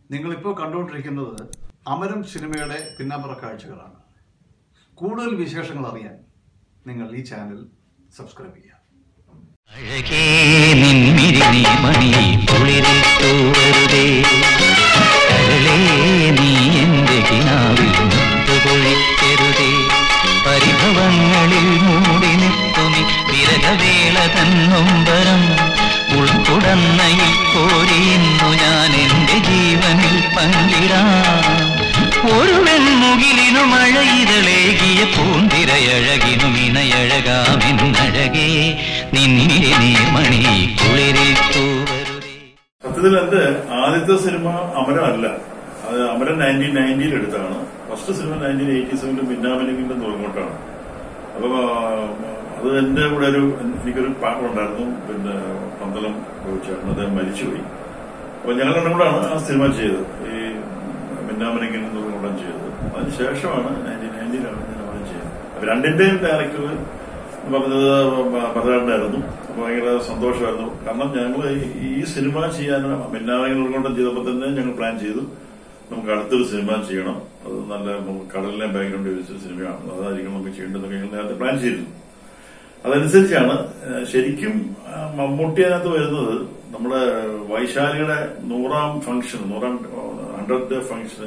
നിങ്ങളിപ്പോൾ കണ്ടുകൊണ്ടിരിക്കുന്നത് അമരം സിനിമയുടെ പിന്നാമ്പറ കാഴ്ചകളാണ് കൂടുതൽ വിശേഷങ്ങൾ അറിയാൻ നിങ്ങൾ ഈ ചാനൽ സബ്സ്ക്രൈബ് ചെയ്യുക അഴകേ നിൻമിഴിനീ മണി കുളിരിട്ടു വരുതേ കരളേ നീ എന്റെ കിനാവിൽ മുത്തുപൊഴിക്കരുതേ പരിഭവങ്ങളിൽ മൂടി നിൽക്കുമി വിരകവേള തന്നൊമ്പരം ഉൾക്കുടന്നയിൽ കോരിയുന്നു ഞാൻ എന്റെ ജീവനിൽ പങ്കിടാം ഒരു വെൺമുകിലിനു മഴയിതളേകിയ പൂന്തിരയഴകിനു ഇണയഴകാമെന്നഴകേ നിന്നിരെ നീർമണി കുളിരിട്ടു വരുതേ സത്യത്തിൽ എന്റെ ആദ്യത്തെ സിനിമ അമരമല്ല അത് അമരൻ നയൻറ്റീൻ നയൻറ്റിയിൽ എടുത്താണ് ഫസ്റ്റ് സിനിമ നയൻറ്റീൻ എയ്റ്റി സെവനിൽ മിന്നാമലിംഗിന്റെ തുറങ്ങോട്ടാണ് അപ്പൊ ആ, അത് എന്റെ കൂടെ ഒരു എനിക്കൊരു പാട്ടുണ്ടായിരുന്നു പിന്നെ പന്തളം ചേട്ടൻ അദ്ദേഹം മരിച്ചുപോയി അപ്പൊ ഞങ്ങൾ രണ്ടും കൂടാണ് ആ സിനിമ ചെയ്തത് ഈ മിന്നാമലിംഗിന്റെ തുറങ്ങോട്ടം ചെയ്തത് അതിനുശേഷമാണ് നയൻറ്റീൻ നയൻറ്റീനിലാണ് ഞാൻ അവരെ ചെയ്തത് അപ്പൊ രണ്ടിന്റെയും ഡയറക്ടർ പറഞ്ഞത് പതിനാറിനായിരുന്നു അപ്പൊ ഭയങ്കര സന്തോഷമായിരുന്നു കാരണം ഞങ്ങൾ ഈ സിനിമ ചെയ്യാൻ മിന്നാമലിംഗൻ ഉൾക്കൊണ്ടം ചെയ്തപ്പോൾ തന്നെ ഞങ്ങൾ പ്ലാൻ ചെയ്തു നമുക്ക് അടുത്തൊരു സിനിമ ചെയ്യണം അത് നല്ല നമുക്ക് കടലിനെ ബാക്ക്ഗ്രൗണ്ട് വെച്ചൊരു സിനിമയാണ് അതായിരിക്കും നമുക്ക് ചെയ്യേണ്ടതൊക്കെ ഞങ്ങൾ നേരത്തെ പ്ലാൻ ചെയ്തിരുന്നു അതനുസരിച്ചാണ് ഏഹ്, ശരിക്കും ആ, മമ്മൂട്ടി അതിനകത്ത് വരുന്നത് നമ്മുടെ വൈശാലിയുടെ നൂറാം ഫംഗ്ഷൻ നൂറാം hundred day function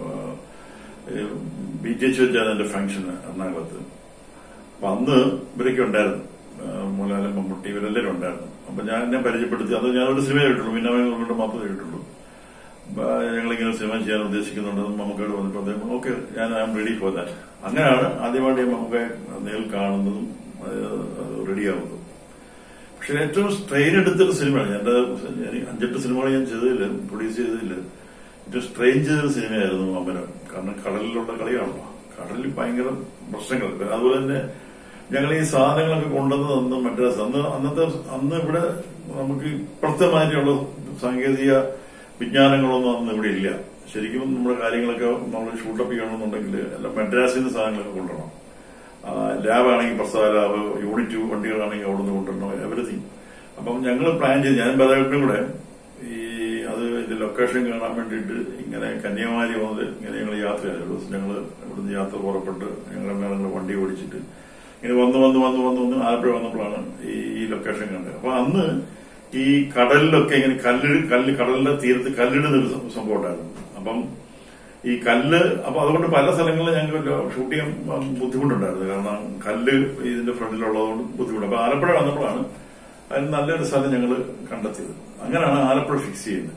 B T H വെച്ചാണ് എന്റെ ഫംഗ്ഷൻ എറണാകുളത്ത് അപ്പൊ അന്ന് ഇവരൊക്കെ ഉണ്ടായിരുന്നു ആ, മോഹൻലാലും മമ്മൂട്ടി ഇവരെല്ലാവരും ഉണ്ടായിരുന്നു അപ്പൊ ഞാൻ എന്നെ പരിചയപ്പെടുത്തി അത് ഞാനൊരു സിനിമ കേട്ടുള്ളൂ പിന്നെ കൊണ്ട് മാത്രമേ കേട്ടുള്ളൂ അപ്പൊ ഞങ്ങളിങ്ങനെ സിനിമ ചെയ്യാൻ ഉദ്ദേശിക്കുന്നുണ്ടെന്ന് മമ്മൂക്കയോട് വന്നപ്പോൾ അദ്ദേഹം ഓക്കെ ഞാൻ I am ready for that അങ്ങനെയാണ് ആദ്യമായിട്ട് ഞാൻ മമ്മൂക്കെ നേരിൽ കാണുന്നതും റെഡിയാവുന്നതും പക്ഷെ ഏറ്റവും സ്ട്രെയിൻ എടുത്തൊരു സിനിമയാണ് എന്റെ ഞാൻ അഞ്ചെട്ട് സിനിമകൾ ഞാൻ ചെയ്തതില്ല പ്രൊഡ്യൂസ് ചെയ്തതില്ല ഏറ്റവും സ്ട്രെയിൻ ചെയ്തൊരു സിനിമയായിരുന്നു അമരം കാരണം കടലിലുള്ള കളിയാണല്ലോ കടലിൽ ഭയങ്കര പ്രശ്നങ്ങൾ അതുപോലെ തന്നെ ഞങ്ങൾ ഈ സാധനങ്ങളൊക്കെ കൊണ്ടുവന്ന് തന്ന മദ്രാസ് അന്ന് അന്നത്തെ അന്ന് ഇവിടെ നമുക്ക് ഇപ്പോഴത്തെ മാതിരിയുള്ള സാങ്കേതിക വിജ്ഞാനങ്ങളൊന്നും അന്ന് ഇവിടെ ഇല്ല ശരിക്കും നമ്മുടെ കാര്യങ്ങളൊക്കെ നമ്മൾ ഷൂട്ടപ്പ് ചെയ്യണമെന്നുണ്ടെങ്കിൽ എല്ലാം മദ്രാസിൽ നിന്ന് സാധനങ്ങളൊക്കെ കൊണ്ടുവരണം ലാബാണെങ്കിൽ പ്രസാദ ലാബ് യൂണിറ്റ് വണ്ടികളാണെങ്കിൽ അവിടെ നിന്ന് കൊണ്ടുവരണം എവറിഥിങ് അപ്പം ഞങ്ങൾ പ്ലാൻ ചെയ്ത് ഞാൻ പലവട്ടും കൂടെ ഈ അത് ഇതിന്റെ ലൊക്കേഷൻ കാണാൻ വേണ്ടിയിട്ട് ഇങ്ങനെ കന്യാകുമാരി മുതൽ ഇങ്ങനെ ഞങ്ങൾ യാത്ര ചെയ്തു ഒരു ദിവസം ഞങ്ങൾ ഇവിടുന്ന് യാത്ര പുറപ്പെട്ട് ഞങ്ങൾ വണ്ടി ഓടിച്ചിട്ട് ഇങ്ങനെ വന്ന് വന്ന് വന്ന് വന്ന് വന്ന് ആലപ്പുഴ വന്നപ്പോഴാണ് ഈ ഈ ലൊക്കേഷൻ കണ്ടത് അപ്പൊ അന്ന് ഈ കടലിലൊക്കെ ഇങ്ങനെ കല്ല് കല്ല് കടലിന്റെ തീരത്ത് കല്ലിടുന്ന ഒരു സം- സംഭവം ഉണ്ടായിരുന്നു അപ്പം ഈ കല്ല് അപ്പൊ അതുകൊണ്ട് പല സ്ഥലങ്ങളിലും ഞങ്ങൾക്ക് ഷൂട്ട് ചെയ്യാൻ ബുദ്ധിമുട്ടുണ്ടായിരുന്നു കാരണം കല്ല് ഇതിന്റെ ഫ്രണ്ടിലുള്ളതുകൊണ്ട് ബുദ്ധിമുട്ട് അപ്പൊ ആലപ്പുഴ വന്നപ്പോഴാണ് അതിന് നല്ലൊരു സ്ഥലം ഞങ്ങൾ കണ്ടെത്തിയത് അങ്ങനെയാണ് ആലപ്പുഴ ഫിക്സ് ചെയ്യുന്നത്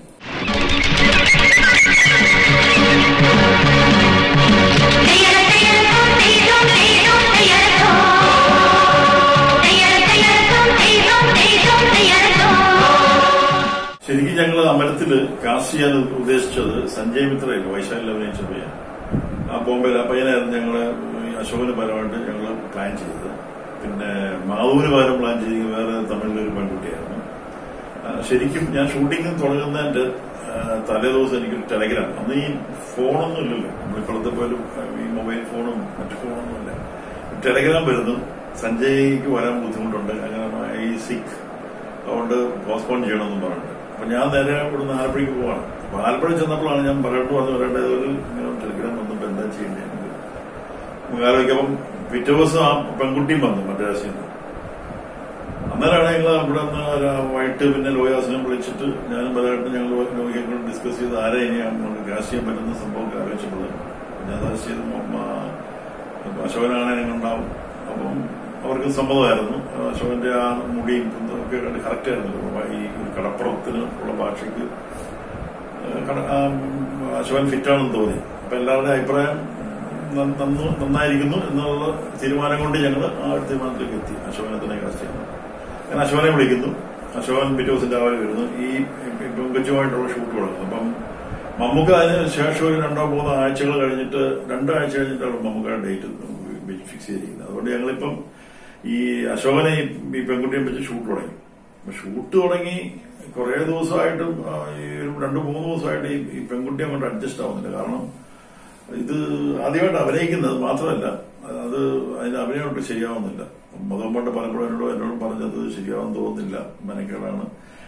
ശരിക്കും ഞങ്ങൾ അമരത്തില് കാസ്റ്റ് ചെയ്യാൻ ഉദ്ദേശിച്ചത് സഞ്ജയ് മിത്രയില്ല വൈശാലിൽ അഭിനയിച്ച പയ്യൻ ആ ബോംബെയിൽ ആ പയ്യനായിരുന്നു ഞങ്ങള് ഈ അശോകന് പരമായിട്ട് ഞങ്ങൾ പ്ലാൻ ചെയ്തത് പിന്നെ മാവൂര് പകരം പ്ലാൻ ചെയ്ത് വേറെ തമിഴിലൊരു പെൺകുട്ടിയായിരുന്നു ആ, ശരിക്കും ഞാൻ ഷൂട്ടിംഗ് തുടങ്ങുന്നതിന്റെ ആ, തലേ ദിവസം എനിക്കൊരു ടെലഗ്രാം അന്ന് ഈ ഫോണൊന്നും ഇല്ലല്ലോ നമ്മളിപ്പോഴത്തെ പോലും ഈ മൊബൈൽ ഫോണും മറ്റു ഫോണൊന്നും ഇല്ല ടെലഗ്രാം വരുന്നു സഞ്ജയ്ക്ക് വരാൻ ബുദ്ധിമുട്ടുണ്ട് അങ്ങനെ ഈ സിക്ക് അതുകൊണ്ട് പോസ്റ്റ്പോൺ ചെയ്യണമെന്ന് പറഞ്ഞിട്ട് അപ്പൊ ഞാൻ നേരെ ഇവിടുന്ന് ആലപ്പുഴയ്ക്ക് പോവാണ് അപ്പൊ ആലപ്പുഴ ചെന്നപ്പോഴാണ് ഞാൻ പറയട്ട് വന്ന് പറയേണ്ടത് ഒരു ഇങ്ങനെ ഒരു ടെലിഗ്രാം വന്നപ്പോ എന്താ ചെയ്യേണ്ടത് നമുക്ക് ആലോചിക്കുമ്പം പിറ്റേ ദിവസം ആ പെൺകുട്ടിയും വന്നു മദ്രാസിൽ നിന്ന് അന്നേരമാണ് ഞങ്ങൾ ഇവിടെ നിന്ന് ഒരു വൈകിട്ട് പിന്നെ ലോയാസിനെ വിളിച്ചിട്ട് ഞാനും പലതായിട്ട് ഞങ്ങൾ ലോഹിയെ ഡിസ്കസ് ചെയ്ത് ആരെ ഇനി നമുക്ക് കാശ് ചെയ്യാൻ പറ്റുന്ന സംഭവമൊക്കെ ആലോചിച്ചപ്പോൾ ഞാൻ അത് ചെയ്ത് അശോകനാണെങ്കിൽ ഉണ്ടാവും അപ്പം അവർക്ക് സമ്മതമായിരുന്നു അശോകന്റെ ആ മുടിയും കുന്തും ഒക്കെ കറക്റ്റ് ആയിരുന്നു ഈ ഒരു കടപ്പുറത്തിന് ഉള്ള ഭാഷയ്ക്ക് ഏഹ് കട- ആ, അശോകൻ ഫിറ്റാണെന്ന് തോന്നി അപ്പൊ എല്ലാവരുടെയും അഭിപ്രായം നന്ന- നന്നു- നന്നായിരിക്കുന്നു എന്നുള്ള തീരുമാനം കൊണ്ട് ഞങ്ങൾ ആ ഒരു തീരുമാനത്തിലേക്ക് എത്തി അശോകനെ തന്നെ കാസ്റ്റ് ചെയ്യുന്നത് ഞാൻ അശോകനെ വിളിക്കുന്നു അശോകൻ പിറ്റേ ദിവസം രാവിലെ വരുന്നു ഈ പെങ്കൊച്ചുമായിട്ടുള്ള ഷൂട്ട് തുടങ്ങുന്നു അപ്പം മമ്മൂക്ക അതിന് ശേഷം ഒരു രണ്ടോ മൂന്നോ ആഴ്ചകൾ കഴിഞ്ഞിട്ട് രണ്ടാഴ്ച കഴിഞ്ഞിട്ടാണ് മമ്മൂക്ക ഡേറ്റ് ഫിക്സ് ചെയ്തിരിക്കുന്നത് അതുകൊണ്ട് ഞങ്ങളിപ്പം ഈ അശോകനെ ഈ- ഈ പെൺകുട്ടിയെ വെച്ച് ഷൂട്ട് തുടങ്ങി അപ്പൊ ഷൂട്ട് തുടങ്ങി കുറെ ദിവസമായിട്ടും ആ, ഈ ഒരു രണ്ടു മൂന്ന് ദിവസമായിട്ട് ഈ ഈ പെൺകുട്ടി അങ്ങോട്ട് അഡ്ജസ്റ്റ് ആവുന്നില്ല കാരണം ഇത് ആദ്യമായിട്ട് അഭിനയിക്കുന്നത് മാത്രമല്ല അത് അതിന് അഭിനയമൊട്ട് ശരിയാവുന്നില്ല മതം പണ്ട് പലപ്പോഴും എന്നോട് എന്നോട് പറഞ്ഞത് ശരിയാവാൻ തോന്നുന്നില്ല മെനക്കേടാണ്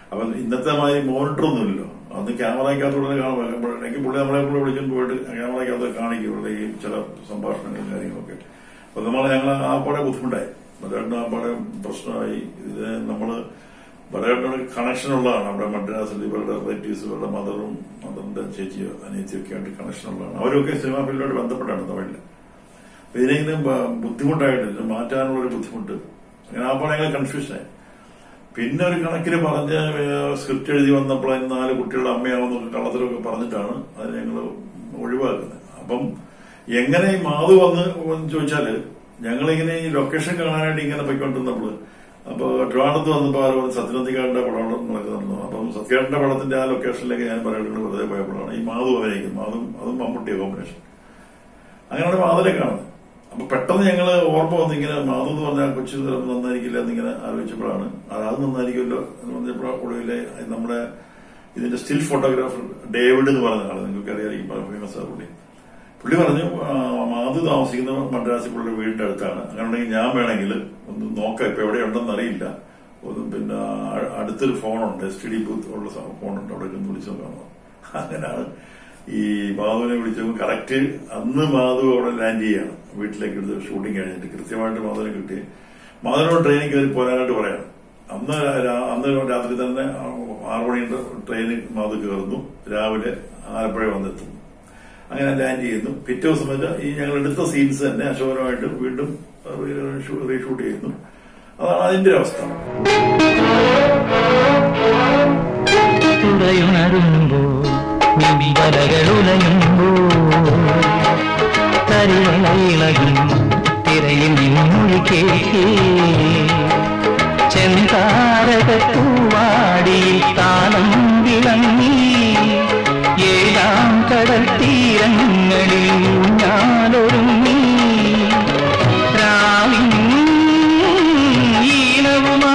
അപ്പം ഇന്നത്തെ മാതിരി മോണിറ്റർ ഒന്നുമില്ലല്ലോ അന്ന് ക്യാമറയ്ക്കകത്തൂടെ കാണുമ്പോൾ എനിക്ക് പുള്ളി നമ്മളെ കൂടെ വിളിച്ചുകൊണ്ട് പോയിട്ട് ക്യാമറയ്ക്കകത്ത് കാണിക്കും ഇവിടെ ഈ ചില സംഭാഷണങ്ങളും കാര്യങ്ങളൊക്കെ അപ്പൊ നമ്മൾ ഞങ്ങൾ ആ പാടെ ബുദ്ധിമുട്ടായി പലരും ആ പാടെ പ്രശ്നമായി ഇത് നമ്മള് പലരുടെ കണക്ഷൻ ഉള്ളതാണ് നമ്മുടെ മദ്രാസിൽ ഇവരുടെ റിലേറ്റീവ്സ് ഇവരുടെ മദറും മദറിന്റെ ചേച്ചിയോ അനിയത്തിയോ ഒക്കെ ആയിട്ട് കണക്ഷൻ ഉള്ളതാണ് അവരൊക്കെ സിനിമാ ഫീൽഡോട് ബന്ധപ്പെട്ടാണ് തമിഴില് അപ്പൊ ഇതിനെങ്കിലും ബ- ബുദ്ധിമുട്ടായിട്ട് ഇത് മാറ്റാനുള്ള ഒരു ബുദ്ധിമുട്ട് അങ്ങനെ ആ പാടെ ഞങ്ങൾ കൺഫ്യൂഷനായി പിന്നെ ഒരു കണക്കിന് പറഞ്ഞ് സ്ക്രിപ്റ്റ് എഴുതി വന്നപ്പോൾ അതിന് നാല് കുട്ടികളുടെ അമ്മയാവുന്നൊക്കെ കള്ളത്തിലൊക്കെ പറഞ്ഞിട്ടാണ് അത് ഞങ്ങൾ ഒഴിവാക്കുന്നത് അപ്പം എങ്ങനെ ഈ മാധു വന്ന് എന്ന് ചോദിച്ചാല് ഞങ്ങളിങ്ങനെ ഈ ലൊക്കേഷൻ കാണാനായിട്ട് ഇങ്ങനെ പോയിക്കൊണ്ടിരുന്നപ്പോൾ അപ്പൊ ട്രിവാണ്ടത്ത് വന്നപ്പോൾ ആരോ പറഞ്ഞു സത്യനന്ദിക്കാടിന്റെ പടം നടക്കുന്നുണ്ടോ അപ്പം സത്യേട്ടന്റെ പടത്തിന്റെ ആ ലൊക്കേഷനിലേക്ക് ഞാൻ പറയുന്നത് വെറുതെ പോയപ്പോഴാണ് ഈ മാധു അഭിനയിക്കുന്നത് മാധും അതും മമ്മൂട്ടിയ കോമ്പിനേഷൻ അങ്ങനെയാണ് മാധുരെ കാണുന്നത് അപ്പൊ പെട്ടെന്ന് ഞങ്ങള് ഓർമ്മ വന്ന് ഇങ്ങനെ മാധു എന്ന് പറഞ്ഞാൽ കൊച്ചു ചിലപ്പോൾ നന്നായിരിക്കില്ല എന്നിങ്ങനെ ആലോചിച്ചപ്പോഴാണ് അത് അത് നന്നായിരിക്കുമല്ലോ എന്ന് പറഞ്ഞപ്പോൾ ഒടുവിലെ നമ്മുടെ ഇതിന്റെ സ്റ്റിൽ ഫോട്ടോഗ്രാഫർ ഡേവിഡ് എന്ന് പറഞ്ഞ ആള് നിങ്ങൾക്ക് അറിയാമായിരിക്കും ഫേമസ് ആ പുള്ളി പുള്ളി പറഞ്ഞു ആ, മാധു താമസിക്കുന്ന മദ്രാസി പുള്ളിയുടെ വീടിന്റെ അടുത്താണ് അങ്ങനെയുണ്ടെങ്കിൽ ഞാൻ വേണമെങ്കിൽ ഒന്ന് നോക്കാം ഇപ്പൊ എവിടെയുണ്ടെന്ന് അറിയില്ല ഒന്ന് പിന്നെ അ- അടുത്തൊരു ഫോണുണ്ട് എസ് ടി ഡി ബൂത്ത് ഉള്ള സ- ഫോണുണ്ട് അവിടെ ഒന്ന് വിളിച്ചു നോക്കാമോ അങ്ങനെയാണ് ഈ മാധുവിനെ വിളിച്ചപ്പോൾ കറക്റ്റ് അന്ന് മാധു അവിടെ ലാൻഡ് ചെയ്യാണ് വീട്ടിലേക്ക് എടുത്ത് ഷൂട്ടിംഗ് കഴിഞ്ഞിട്ട് കൃത്യമായിട്ട് മാധുവിനെ കിട്ടി മാധുവിനോട് ട്രെയിനിൽ കയറി പോരാനായിട്ട് പറയാണ് അന്ന് രാ- അന്ന് രാത്രി തന്നെ ആറു മണിയുടെ ട്രെയിനിൽ മാധു കയറുന്നു രാവിലെ ആലപ്പുഴ വന്നെത്തുന്നു അങ്ങനെ ലാൻഡ് ചെയ്യുന്നു പിറ്റേ ദിവസം വെച്ചാൽ ഈ ഞങ്ങൾ എടുത്ത സീൻസ് തന്നെ അശോകരമായിട്ട് വീണ്ടും റീഷൂട്ട് ചെയ്യുന്നു അതാണ് അതിന്റെ ഒരു അവസ്ഥ തുറയുണരുമ്പോ വലകളുലയുമ്പോ തരിളയിളകും തിരയിൽ നിന്നൊഴി കേൾക്കേ ചെന്താരകത്തൂവാടിയിൽ താളം വിളങ്ങി ഏഴാം കടൽ തീരങ്ങളിൽ ഞാനൊരുങ്ങി രാവിൻ ഈണവുമാ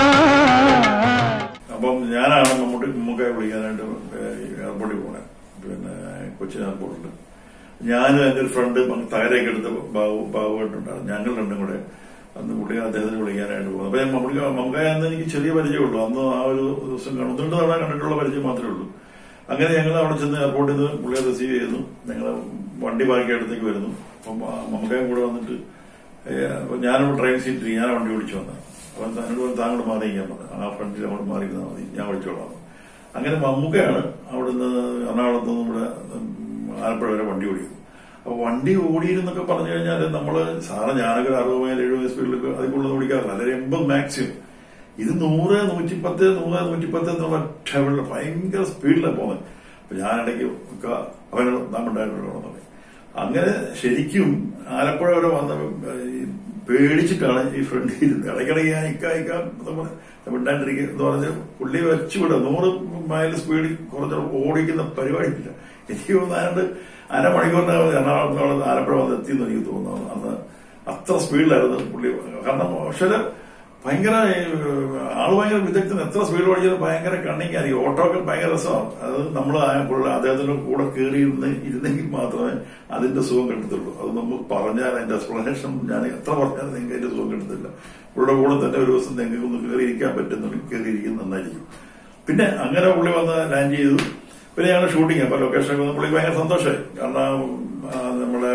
അപ്പം ഞാനാണ് മമ്മൂട്ടി മമ്മൂക്കയെ വിളിക്കാനായിട്ട് എയർപോർട്ടിൽ പോണേ പിന്നെ കൊച്ചിൻ എയർപോർട്ടിൽ ഞാനും എന്റെ ഒരു ഫ്രണ്ട് തകരയൊക്കെ എടുത്ത് ബാബു ബാബുവായിട്ടുണ്ടായിരുന്നു ഞങ്ങൾ രണ്ടും കൂടെ അന്ന് പുള്ളി അദ്ദേഹത്തിന് വിളിക്കാനായിട്ട് പോകുന്നു അപ്പൊ ഞാൻ മമ്മൂക്ക മമ്മൂക്കായ അന്ന് എനിക്ക് ചെറിയ പരിചയമുള്ളൂ അന്ന് ആ ഒരു ദിവസം കാണും ഒന്ന് രണ്ട് തവണ കണ്ടിട്ടുള്ള പരിചയം മാത്രമേ ഉള്ളൂ അങ്ങനെ ഞങ്ങൾ അവിടെ ചെന്ന് എയർപോർട്ടിൽ നിന്ന് പുള്ളിയെ റിസീവ് ചെയ്യുന്നു ഞങ്ങൾ വണ്ടി പാർക്കി അടുത്തേക്ക് വരുന്നു അപ്പം ആ മമ്മൂക്കയും കൂടെ വന്നിട്ട് ഏഹ്, അപ്പൊ ഞാനവിടെ ട്രെയിൻ സീറ്റിൽ ഞാൻ വണ്ടി ഓടിച്ചു വന്നത് അവൻ തന്നോട് താങ്കൾ മാറിയിരിക്കാൻ പറഞ്ഞു ആ ഫ്രണ്ടിൽ അവിടെ മാറിയിരുന്നാൽ മതി ഞാൻ വിളിച്ചോളാം അങ്ങനെ മമ്മൂക്കയാണ് അവിടുന്ന് എറണാകുളത്ത് നിന്ന് ഇവിടെ ഉം, ആലപ്പുഴ വരെ വണ്ടി ഓടിയത് അപ്പൊ വണ്ടി ഓടിയിരുന്നൊക്കെ പറഞ്ഞു കഴിഞ്ഞാൽ നമ്മള് സാറ് ഞാനൊക്കെ ഒരു അറുപത് മൈൽ എഴുപത് സ്പീഡിലൊക്കെ അതിൽ കൂടുതൽ ഓടിക്കാറില്ല അല്ലെങ്കിൽ എൺപത് മാക്സിമം ഇത് നൂറ് നൂറ്റിപ്പത്ത് നൂറ് നൂറ്റിപ്പത്ത് എന്നുള്ള ലെവലിൽ ഭയങ്കര സ്പീഡിലാണ് പോകുന്നത് അപ്പൊ ഞാനിടയ്ക്ക് ഒക്കെ അവനോട് നമ്മണ്ടായിട്ടുള്ളതെന്ന് പറയും അങ്ങനെ ശരിക്കും ആലപ്പുഴ വരെ വന്ന ഈ പേടിച്ചിട്ടാണ് ഈ ഫ്രണ്ട് ഇരുന്നത് ഇടയ്ക്കിടയ്ക്ക് ഞാൻ ഇക്ക ഇക്ക നമ്മള് മിണ്ടാണ്ടിരിക്കുക എന്ന് പറഞ്ഞ് പുള്ളി വെച്ചുവിടുക നൂറ് മൈൽ സ്പീഡിൽ കുറച്ച് ഓടിക്കുന്ന പരിപാടിയില്ല എനിക്ക് തോന്നാണ്ട് അരമണിക്കൂറിനകം എറണാകുളത്ത് ആലപ്പുഴ വന്ന് എത്തിയെന്ന് എനിക്ക് തോന്നുന്നു അന്ന് അത്ര സ്പീഡിലായിരുന്നു പുള്ളി കാരണം പക്ഷേ ഭയങ്കര ഏ, ആള് ഭയങ്കര വിദഗ്ധൻ എത്ര സ്പീഡ് ഓടിച്ചാലും ഭയങ്കര കണ്ണിങ് ആയിരിക്കും ഓട്ടോ ഒക്കെ ഭയങ്കര രസമാണ് അത് നമ്മൾ അദ്ദേഹത്തിന്റെ കൂടെ കയറി ഇരുന്ന് ഇരുന്നെങ്കിൽ മാത്രമേ അതിന്റെ സുഖം കിട്ടത്തുള്ളൂ അത് നമ്മൾ പറഞ്ഞാൽ അതിന്റെ എക്സ്പ്ലനേഷൻ ഞാൻ എത്ര പറഞ്ഞാലും നിങ്ങൾക്ക് അതിന്റെ സുഖം കിട്ടത്തില്ല പുള്ളിയുടെ കൂടെ തന്നെ ഒരു ദിവസം നിങ്ങൾക്ക് ഒന്ന് കയറി ഇരിക്കാൻ പറ്റുന്നുണ്ടെങ്കിൽ കയറി ഇരിക്കുന്നത് നന്നായിരിക്കും പിന്നെ അങ്ങനെ പുള്ളി വന്ന് ലാൻഡ് ചെയ്തു പിന്നെ ഞങ്ങൾ ഷൂട്ടിങ് അപ്പൊ ലൊക്കേഷനൊക്കെ വന്ന് പുള്ളി ഭയങ്കര സന്തോഷമായി കാരണം ആ, നമ്മുടെ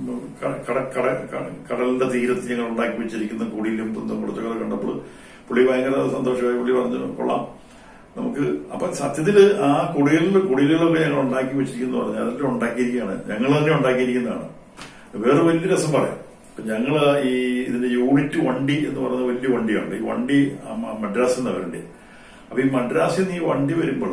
ക- കട കട ക- കടലിന്റെ തീരത്ത് ഞങ്ങൾ ഉണ്ടാക്കി വെച്ചിരിക്കുന്ന കുടിയിലും കുന്തും കുറച്ചൊക്കെ കണ്ടപ്പോൾ പുള്ളി ഭയങ്കര സന്തോഷമായി പുള്ളി പറഞ്ഞു കൊള്ളാം നമുക്ക് അപ്പൊ സത്യത്തില് ആ കുടികളിൽ കുടിലുകളൊക്കെ ഞങ്ങൾ ഉണ്ടാക്കി വെച്ചിരിക്കുന്ന പറഞ്ഞാൽ അതെല്ലാം ഉണ്ടാക്കിയിരിക്കുകയാണ് ഞങ്ങൾ തന്നെ ഉണ്ടാക്കിയിരിക്കുന്നതാണ് വേറെ വലിയ രസം പറയാം ഇപ്പൊ ഞങ്ങള് ഈ ഇതിന്റെ യൂണിറ്റ് വണ്ടി എന്ന് പറയുന്ന വലിയ വണ്ടിയുണ്ട് ഈ വണ്ടി ആ മ- മദ്രാസിൽ നിന്ന് വരണ്ടേ അപ്പൊ ഈ മദ്രാസിൽ നിന്ന് ഈ വണ്ടി വരുമ്പോൾ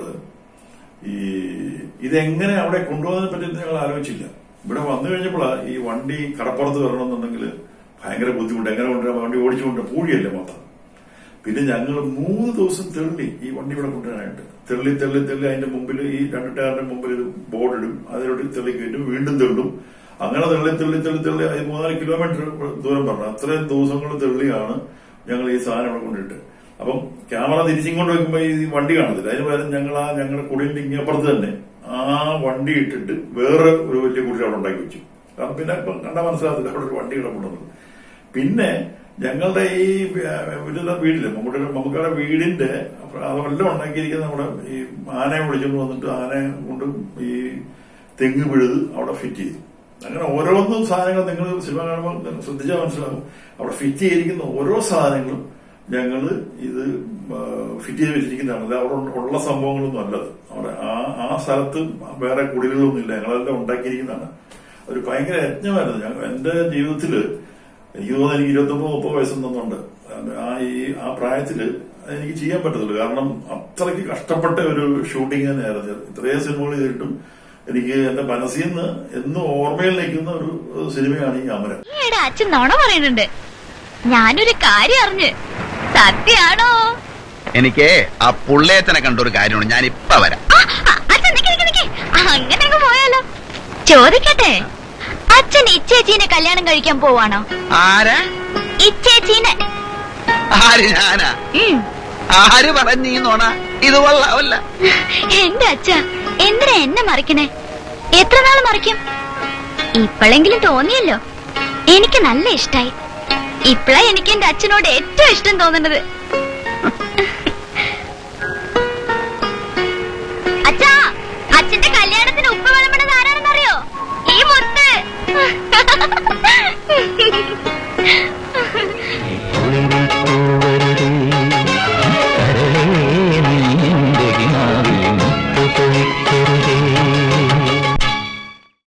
ഈ ഇതെങ്ങനെ അവിടെ കൊണ്ടുപോകാൻ പറ്റുമെന്ന് ഞങ്ങൾ ആലോചിച്ചില്ല ഇവിടെ വന്നു കഴിഞ്ഞപ്പോഴാണ് ഈ വണ്ടി കടപ്പുറത്ത് വരണമെന്നുണ്ടെങ്കിൽ ഭയങ്കര ബുദ്ധിമുട്ട് എങ്ങനെ കൊണ്ടുവരാൻ വണ്ടി ഓടിച്ചുകൊണ്ട് പൂഴിയല്ലേ മൊത്തം പിന്നെ ഞങ്ങൾ മൂന്ന് ദിവസം തെള്ളി ഈ വണ്ടി ഇവിടെ കൊണ്ടുവരാനായിട്ട് തെള്ളി തെള്ളി തെള്ളി അതിന്റെ മുമ്പിൽ ഈ രണ്ട് ടയറിന്റെ മുമ്പിൽ ഒരു ബോർഡ് ഇടും അതിലോട്ട് തെള്ളി കയറ്റും വീണ്ടും തെള്ളും അങ്ങനെ തെള്ളി തെള്ളി തെള്ളി തെള്ളി അത് മൂന്നാല് കിലോമീറ്റർ ദൂരം പറഞ്ഞു അത്രയും ദിവസങ്ങൾ തെള്ളിയാണ് ഞങ്ങൾ ഈ സാധനം ഇവിടെ കൊണ്ടിട്ട് അപ്പം ക്യാമറ തിരിച്ചിങ്ങോട്ട് വെക്കുമ്പോൾ ഈ വണ്ടി കാണത്തില്ല അതിന് പകരം ഞങ്ങൾ ആ ഞങ്ങളുടെ കുടിലിന്റെ ഇങ്ങപ്പുറത്ത് തന്നെ ആ വണ്ടി ഇട്ടിട്ട് വേറെ ഒരു വലിയ കുടി അവിടെ ഉണ്ടാക്കി വെച്ചു കാരണം പിന്നെ ഇപ്പം കണ്ടാൽ മനസ്സിലാകത്തില്ല അവിടെ ഒരു വണ്ടി കിടപ്പുണ്ടെന്നുള്ളത് പിന്നെ ഞങ്ങളുടെ ഈ വീട്ടിലെ വീടില് മമ്മൂട്ടിയുടെ മമ്മൂക്കയുടെ വീടിന്റെ അതെല്ലാം ഉണ്ടാക്കിയിരിക്കുന്ന നമ്മുടെ ഈ ആനയെ വിളിച്ചുകൊണ്ട് വന്നിട്ട് ആനയെ കൊണ്ട് ഈ തെങ്ങ് പിഴുത് അവിടെ ഫിറ്റ് ചെയ്തു അങ്ങനെ ഓരോന്നും സാധനങ്ങൾ നിങ്ങൾ സിനിമ കാണുമ്പോൾ നിങ്ങൾ ശ്രദ്ധിച്ചാൽ മനസ്സിലാകും അവിടെ ഫിറ്റ് ചെയ്തിരിക്കുന്ന ഓരോ സാധനങ്ങളും ഞങ്ങള് ഇത് ഫിറ്റ് ചെയ്ത് വെച്ചിരിക്കുന്നതാണ് അത് അവിടെ ഉള്ള സംഭവങ്ങളൊന്നും അല്ലത് അവിടെ ആ ആ സ്ഥലത്ത് വേറെ കുടിലുകളൊന്നും ഇല്ല ഞങ്ങളെല്ലാം ഉണ്ടാക്കിയിരിക്കുന്നതാണ് ഒരു ഭയങ്കര യജ്ഞമായിരുന്നു ഞങ്ങൾ എന്റെ ജീവിതത്തില് എനിക്ക് തോന്നുന്നു എനിക്ക് ഇരുപത്തൊമ്പത് മുപ്പത് വയസ്സൊന്നുണ്ട് ആ ഈ ആ പ്രായത്തില് എനിക്ക് ചെയ്യാൻ പറ്റത്തുള്ളൂ കാരണം അത്രയ്ക്ക് കഷ്ടപ്പെട്ട ഒരു ഷൂട്ടിംഗ് തന്നെയായിരുന്നു ഇത്രയും സിനിമകൾ ചെയ്തിട്ടും എനിക്ക് എന്റെ മനസ്സിൽ നിന്ന് എന്നും ഓർമ്മയിൽ നിൽക്കുന്ന ഒരു സിനിമയാണ് ഈ അമരം ഈയിടെ അച്ഛൻ നുണ പറയുന്നുണ്ട് ഞാനൊരു കാര്യം അറിഞ്ഞ് സത്യാണോ എനിക്ക് ആ പുള്ളേത്തനെ കണ്ട ഒരു കാര്യമാണ് ഞാൻ ഇപ്പൊ വരാം ആ, ആ, അച്ഛൻ നിക്ക് നിക്ക് നിക്ക് അങ്ങനെ അങ്ങ് പോയാലോ ചോദിക്കട്ടെ അച്ഛൻ ഇച്ചേച്ചീനെ കല്യാണം കഴിക്കാൻ പോവാണോ ആരാ ഇച്ചേച്ചീനെ ആര് ഞാനാ ഉം. ആര് പറഞ്ഞീന്നോണ ഇത് കൊള്ളാവല്ല എന്റെ അച്ഛ എന്തിനാ എന്നെ മറിക്കണേ എത്ര നാൾ മറിക്കും ഇപ്പോഴെങ്കിലും തോന്നിയല്ലോ എനിക്ക് നല്ല ഇഷ്ടായി ഇപ്പഴാ എനിക്ക് എന്റെ അച്ഛനോട് ഏറ്റവും ഇഷ്ടം തോന്നുന്നത്